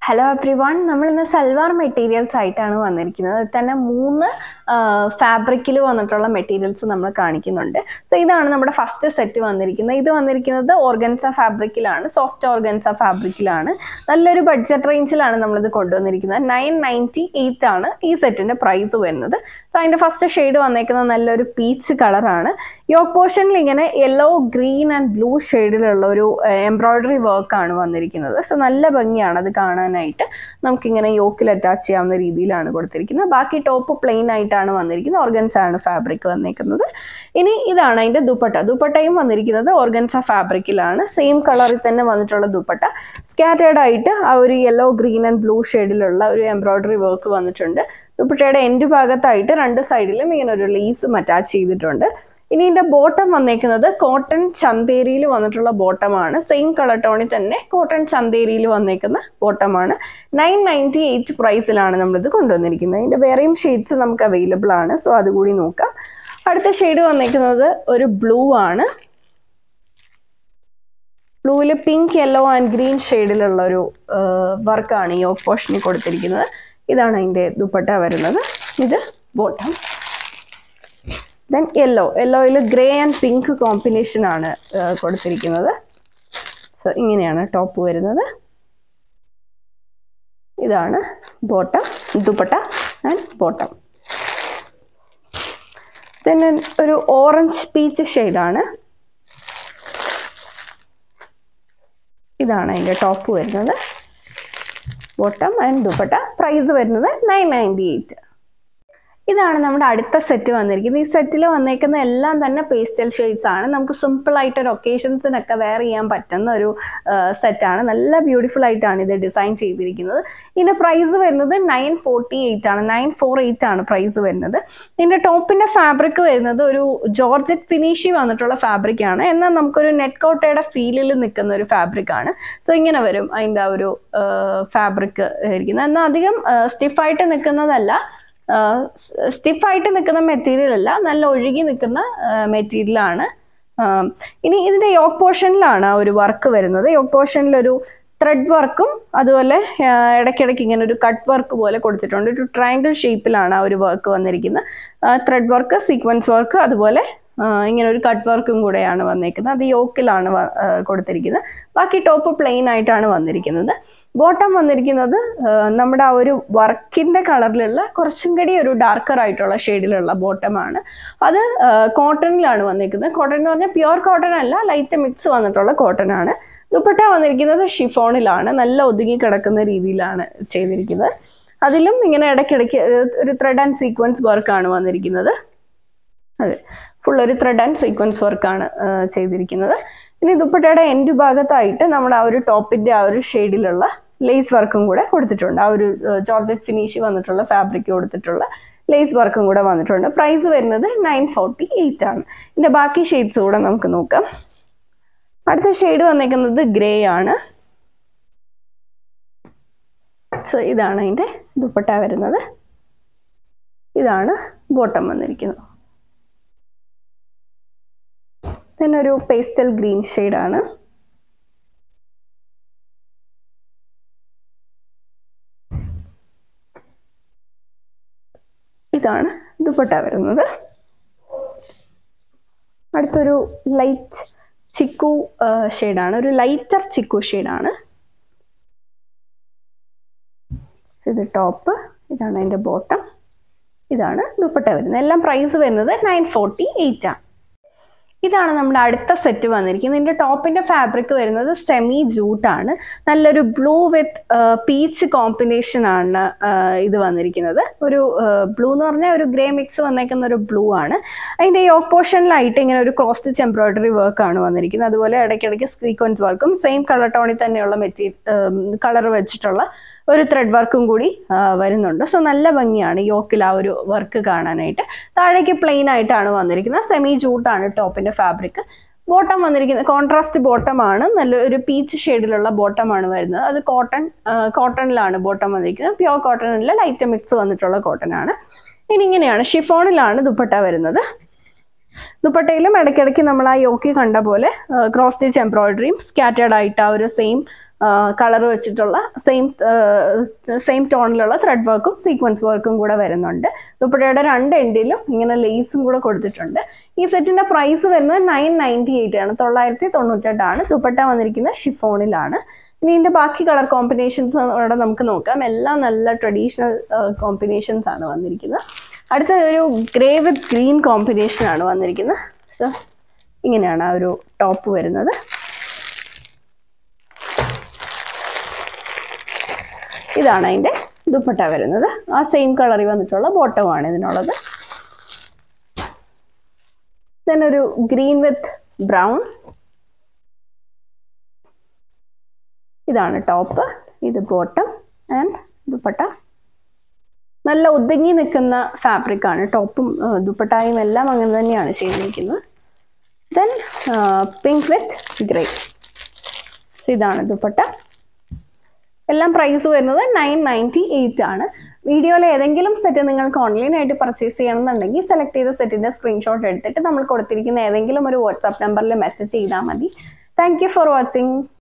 hello every one നമ്മൾ ഇന്ന് salwar materials ആയിട്ടാണ് വന്നിരിക്കുന്നത് അതിൽ തന്നെ മൂന്ന് ഫാബ്രിക്കിൽ വന്നിട്ടുള്ള മെറ്റീരിയൽസ് നമ്മൾ കാണിക്കുന്നുണ്ട് സോ ഇതാണ് നമ്മുടെ ഫസ്റ്റ് സെറ്റ് വന്നിരിക്കുന്നത് ഇത് വന്നിരിക്കുന്നത് ഓർഗൻസ ഫാബ്രിക്കിലാണ് സോഫ്റ്റ് ഓർഗൻസ ഫാബ്രിക്കിലാണ് നല്ലൊരു ബഡ്ജറ്റ് റേഞ്ചിലാണ് നമ്മളിത് കൊണ്ടുവന്നിരിക്കുന്നത് നയൻ നയൻറ്റി എയ്റ്റ് ആണ് ഈ സെറ്റിന്റെ പ്രൈസ് വരുന്നത് സോ അതിന്റെ ഫസ്റ്റ് ഷെയ്ഡ് വന്നേക്കുന്നത് നല്ലൊരു പീച്ച് കളറാണ് യോക്ക് പോർഷനിൽ ഇങ്ങനെ യെല്ലോ ഗ്രീൻ ആൻഡ് ബ്ലൂ ഷെയ്ഡിലുള്ള ഒരു എംബ്രോയിഡറി വർക്കാണ് വന്നിരിക്കുന്നത് സോ നല്ല ഭംഗിയാണ് അത് കാണാനായിട്ട് നമുക്കിങ്ങനെ യോക്കിൽ അറ്റാച്ച് ചെയ്യാവുന്ന രീതിയിലാണ് കൊടുത്തിരിക്കുന്നത് ബാക്കി ടോപ്പ് പ്ലെയിൻ ആയിട്ടാണ് വന്നിരിക്കുന്നത് ഓർഗൻസ ആണ് ഫാബ്രിക് വന്നിരിക്കുന്നത് ഇനി ഇതാണ് അതിന്റെ ദുപ്പട്ട ദുപ്പട്ടയും വന്നിരിക്കുന്നത് ഓർഗൻസ ഫാബ്രിക്കിലാണ് സെയിം കളറിൽ തന്നെ വന്നിട്ടുള്ള ദുപ്പട്ട സ്കാറ്റേർഡ് ആയിട്ട് ആ ഒരു യെല്ലോ ഗ്രീൻ ആൻഡ് ബ്ലൂ ഷെയ്ഡിലുള്ള ഒരു എംബ്രോയിഡറി വർക്ക് വന്നിട്ടുണ്ട് ദുപ്പട്ടയുടെ എൻഡ് ഭാഗത്തായിട്ട് രണ്ട് സൈഡിലും ഇങ്ങനെ ഒരു ലേസും അറ്റാച്ച് ചെയ്തിട്ടുണ്ട് ഇനി ഇതിന്റെ ബോട്ടം വന്നേക്കുന്നത് കോട്ടൺ ചന്തേരിയിൽ വന്നിട്ടുള്ള ബോട്ടമാണ് സെയിം കളർ ടോണിൽ തന്നെ കോട്ടൺ ചന്തേരിയിൽ വന്നേക്കുന്ന ബോട്ടമാണ് നയൻ നയൻറ്റി എയ്റ്റ് പ്രൈസിലാണ് നമ്മളിത് കൊണ്ടുവന്നിരിക്കുന്നത് ഇതിന്റെ വേറെയും ഷെയ്ഡ്സ് നമുക്ക് അവൈലബിൾ ആണ് സോ അതുകൂടി നോക്കാം അടുത്ത ഷെയ്ഡ് വന്നേക്കുന്നത് ഒരു ബ്ലൂ ആണ് ബ്ലൂവിൽ പിങ്ക് യെല്ലോ ആൻഡ് ഗ്രീൻ ഷെയ്ഡിലുള്ള ഒരു വർക്കാണ് ഈ ഓഫ് പോർഷനിൽ കൊടുത്തിരിക്കുന്നത് ഇതാണ് അതിൻ്റെ ദുപ്പട്ട വരുന്നത് ഇത് ബോട്ടം ദെൻ യെല്ലോ യെല്ലോയിൽ ഗ്രേ ആൻഡ് പിങ്ക് കോമ്പിനേഷൻ ആണ് കൊടുത്തിരിക്കുന്നത് സോ ഇങ്ങനെയാണ് ടോപ്പ് വരുന്നത് ഇതാണ് bottom dupatta and bottom then ഒരു ഓറഞ്ച് പീച്ച് ഷെയ്ഡാണ് ഇതാണ് അതിൻ്റെ ടോപ്പ് വരുന്നത് ബോട്ടം ആൻഡ് ദുപ്പട്ട പ്രൈസ് വരുന്നത് നയൻ നയൻറ്റി എയ്റ്റ് ഇതാണ് നമ്മുടെ അടുത്ത സെറ്റ് വന്നിരിക്കുന്നത് ഈ സെറ്റിൽ വന്നേക്കുന്ന എല്ലാം തന്നെ പേസ്റ്റൽ ഷെയ്ഡ്സ് ആണ് നമുക്ക് സിമ്പിൾ ആയിട്ട് ഒരു ഒക്കേഷൻസിനൊക്കെ വെയർ ചെയ്യാൻ പറ്റുന്ന ഒരു സെറ്റാണ് നല്ല ബ്യൂട്ടിഫുൾ ആയിട്ടാണ് ഇത് ഡിസൈൻ ചെയ്തിരിക്കുന്നത് ഇതിന്റെ പ്രൈസ് വരുന്നത് നയൻ ഫോർട്ടി എയ്റ്റ് ആണ് നയൻ ഫോർ എയ്റ്റ് ആണ് പ്രൈസ് വരുന്നത് ഇതിന്റെ ടോപ്പിന്റെ ഫാബ്രിക് വരുന്നത് ഒരു ജോർജറ്റ് ഫിനിഷി വന്നിട്ടുള്ള ഫാബ്രിക് ആണ് എന്നാൽ നമുക്കൊരു നെറ്റ് കോട്ടയുടെ ഫീലിൽ നിൽക്കുന്ന ഒരു ഫാബ്രിക് ആണ് സോ ഇങ്ങനെ വരും അതിൻ്റെ ആ ഒരു ഫാബ്രിക് ഇരിക്കുന്നത് എന്നാൽ അധികം സ്റ്റിഫായിട്ട് നിൽക്കുന്നതല്ല സ്റ്റിഫായിട്ട് നിൽക്കുന്ന മെറ്റീരിയൽ അല്ല നല്ല ഒഴുകി നിൽക്കുന്ന മെറ്റീരിയൽ ആണ് ഇനി ഇതിന്റെ യോക്ക് പോർഷനിലാണ് ആ ഒരു വർക്ക് വരുന്നത് യോക്ക് പോർഷനിൽ ഒരു ത്രെഡ് വർക്കും അതുപോലെ ഇടയ്ക്കിടയ്ക്ക് ഇങ്ങനെ ഒരു കട്ട് വർക്ക് പോലെ കൊടുത്തിട്ടുണ്ട് ഒരു ട്രയാങ്കിൾ ഷേപ്പിലാണ് ആ ഒരു വർക്ക് വന്നിരിക്കുന്നത് ത്രെഡ് വർക്ക് സീക്വൻസ് വർക്ക് അതുപോലെ ഇങ്ങനെ ഒരു കട്ട് വർക്കും കൂടെയാണ് വന്നിരിക്കുന്നത് അത് യോക്കിലാണ് കൊടുത്തിരിക്കുന്നത് ബാക്കി ടോപ്പ് പ്ലെയിൻ ആയിട്ടാണ് വന്നിരിക്കുന്നത് ബോട്ടം വന്നിരിക്കുന്നത് നമ്മുടെ ആ ഒരു വർക്കിന്റെ കളറിലുള്ള കുറച്ചും കൂടി ഒരു ഡാർക്കർ ആയിട്ടുള്ള ഷെയ്ഡിലുള്ള ബോട്ടമാണ് അത് കോട്ടണിലാണ് വന്നിരിക്കുന്നത് കോട്ടൺ എന്ന് പറഞ്ഞാൽ പ്യുവർ കോട്ടൺ അല്ല ലൈറ്റ് മിക്സ് വന്നിട്ടുള്ള കോട്ടൺ ആണ് ദുപ്പട്ട വന്നിരിക്കുന്നത് ഷിഫോണിലാണ് നല്ല ഒതുങ്ങി കിടക്കുന്ന രീതിയിലാണ് ചെയ്തിരിക്കുന്നത് അതിലും ഇങ്ങനെ ഇടയ്ക്കിടയ്ക്ക് ഒരു ത്രെഡ് ആൻഡ് സീക്വൻസ് വർക്കാണ് വന്നിരിക്കുന്നത് അതെ ഫുൾ ഒരു ത്രെഡ് ആൻഡ് സീക്വൻസ് വർക്കാണ് ചെയ്തിരിക്കുന്നത് ഇനി ദുപ്പട്ടയുടെ എൻഡ് ഭാഗത്തായിട്ട് നമ്മൾ ആ ഒരു ടോപ്പിന്റെ ആ ഒരു ഷെയ്ഡിലുള്ള ലേസ് വർക്കും കൂടെ കൊടുത്തിട്ടുണ്ട് ആ ഒരു ജോർജറ്റ് ഫിനിഷ് വന്നിട്ടുള്ള ഫാബ്രിക് കൊടുത്തിട്ടുള്ള ലേസ് വർക്കും കൂടെ വന്നിട്ടുണ്ട് പ്രൈസ് വരുന്നത് നയൻ ഫോർട്ടി എയ്റ്റ് ആണ് ഇതിന്റെ ബാക്കി ഷെയ്ഡ്സ് കൂടെ നമുക്ക് നോക്കാം അടുത്ത ഷെയ്ഡ് വന്നിരിക്കുന്നത് ഗ്രേ ആണ് സോ ഇതാണ് അതിൻ്റെ ദുപ്പട്ട വരുന്നത് ഇതാണ് ബോട്ടം വന്നിരിക്കുന്നത് then ഒരു പേസ്റ്റൽ ഗ്രീൻ ആണ് ഇതാണ് ദുപ്പട്ട വരുന്നത് അടുത്തൊരു ലൈറ്റ് ചിക്കു ഷെയ്ഡാണ് ഒരു ലൈറ്റർ ചിക്കു ഷെയ്ഡാണ് ഇത് ടോപ്പ് ഇതാണ് അതിൻ്റെ ബോട്ടം ഇതാണ് ദുപ്പട്ട വരുന്നത് എല്ലാം പ്രൈസ് വരുന്നത് നയൻ ഫോർട്ടി എയ്റ്റ് ആണ് ഇതാണ് നമ്മുടെ അടുത്ത സെറ്റ് വന്നിരിക്കുന്നത് ഇതിന്റെ ടോപ്പിന്റെ ഫാബ്രിക് വരുന്നത് സെമി ജൂട്ടാണ് നല്ലൊരു ബ്ലൂ വിത്ത് പീച്ച് കോമ്പിനേഷൻ ആണ് ഇത് വന്നിരിക്കുന്നത് ഒരു ബ്ലൂ എന്ന് പറഞ്ഞാൽ ഒരു ഗ്രേ മിക്സ് വന്നേക്കുന്ന ഒരു ബ്ലൂ ആണ് അതിന്റെ യോക്ക് പോർഷനിലായിട്ട് ഇങ്ങനെ ഒരു ക്രോസ് സ്റ്റിച്ച് എംബ്രോയിഡറി വർക്ക് ആണ് വന്നിരിക്കുന്നത് അതുപോലെ ഇടയ്ക്കിടയ്ക്ക് സീക്വൻസ് വർക്കും സെയിം കളർ ടോണിൽ തന്നെയുള്ള മെറ്റീരിയൽ കളർ വെച്ചിട്ടുള്ള ഒരു ത്രെഡ് വർക്കും കൂടി വരുന്നുണ്ട് സോ നല്ല ഭംഗിയാണ് യോക്കിൽ ആ ഒരു വർക്ക് കാണാനായിട്ട് താഴേക്ക് പ്ലെയിൻ ആയിട്ടാണ് വന്നിരിക്കുന്നത് സെമി ജൂട്ടാണ് ടോപ്പിന്റെ ഫാബ്രിക് ബോട്ടം വന്നിരിക്കുന്നത് കോൺട്രാസ്റ്റ് ബോട്ടം ആണ് നല്ല ഒരു പീച്ച് ഷെയ്ഡിലുള്ള ബോട്ടം ആണ് വരുന്നത് അത് കോട്ടൺ കോട്ടണിലാണ് ബോട്ടം വന്നിരിക്കുന്നത് പ്യോർ കോട്ടൺ അല്ല ലൈറ്റ് മിക്സ് വന്നിട്ടുള്ള കോട്ടൺ ആണ് ഇനി ഇങ്ങനെയാണ് ഷിഫോണിലാണ് ദുപ്പട്ട വരുന്നത് ദുപ്പട്ടയിലും ഇടയ്ക്കിടയ്ക്ക് നമ്മൾ ആ യോക്കി കണ്ട പോലെ ക്രോസ് സ്റ്റിച്ച് എംബ്രോയിഡറിയും സ്കാറ്റേഡ് ആയിട്ട് ആ ഒരു സെയിം കളർ വെച്ചിട്ടുള്ള സെയിം സെയിം ടോണിലുള്ള ത്രെഡ് വർക്കും സീക്വൻസ് വർക്കും കൂടെ വരുന്നുണ്ട് ദുപ്പട്ടയുടെ രണ്ട് എൻഡിലും ഇങ്ങനെ ലേസും കൂടെ കൊടുത്തിട്ടുണ്ട് ഈ സെറ്റിന്റെ പ്രൈസ് വരുന്നത് നയൻ നയൻറ്റി എയ്റ്റ് ആണ് തൊള്ളായിരത്തി തൊണ്ണൂറ്റെട്ടാണ് ദുപ്പട്ട വന്നിരിക്കുന്നത് ഷിഫോണിലാണ് ഇനി ഇതിന്റെ ബാക്കി കളർ കോമ്പിനേഷൻസ് ഇവിടെ നമുക്ക് നോക്കാം എല്ലാം നല്ല ട്രഡീഷണൽ കോമ്പിനേഷൻസ് ആണ് വന്നിരിക്കുന്നത് അടുത്ത ഒരു ഗ്രേ വിത്ത് ഗ്രീൻ കോമ്പിനേഷൻ ആണ് വന്നിരിക്കുന്നത് സോ ഇങ്ങനെയാണ് ആ ഒരു ടോപ്പ് വരുന്നത് ഇതാണ് അതിൻ്റെ ദുപ്പട്ട വരുന്നത് ആ സെയിം കളറിൽ വന്നിട്ടുള്ള ബോട്ടമാണ് ഇതിനുള്ളത് then ഒരു ഗ്രീൻ വിത്ത് ബ്രൗൺ ഇതാണ് ടോപ്പ് ഇത് ബോട്ടം ആൻഡ് ദുപ്പട്ട നല്ല ഒതുങ്ങി നിൽക്കുന്ന ഫാബ്രിക് ആണ് ടോപ്പും ദുപ്പട്ടായും എല്ലാം അങ്ങനെ തന്നെയാണ് ചെയ്തിരിക്കുന്നത് ദെൻ പിങ്ക് വിത്ത് ഗ്രേ ഇതാണ് ദുപ്പട്ട എല്ലാം പ്രൈസ് വരുന്നത് നയൻ നയൻറ്റി എയ്റ്റ് ആണ് വീഡിയോയിൽ ഏതെങ്കിലും സെറ്റ് നിങ്ങൾക്ക് ഓൺലൈനായിട്ട് പർച്ചേസ് ചെയ്യണമെന്നുണ്ടെങ്കിൽ സെലക്ട് ചെയ്ത സെറ്റിന്റെ സ്ക്രീൻഷോട്ട് എടുത്തിട്ട് നമ്മൾ കൊടുത്തിരിക്കുന്ന ഏതെങ്കിലും ഒരു വാട്സാപ്പ് നമ്പറിൽ മെസ്സേജ് ചെയ്താൽ മതി താങ്ക് യു ഫോർ വാച്ചിങ്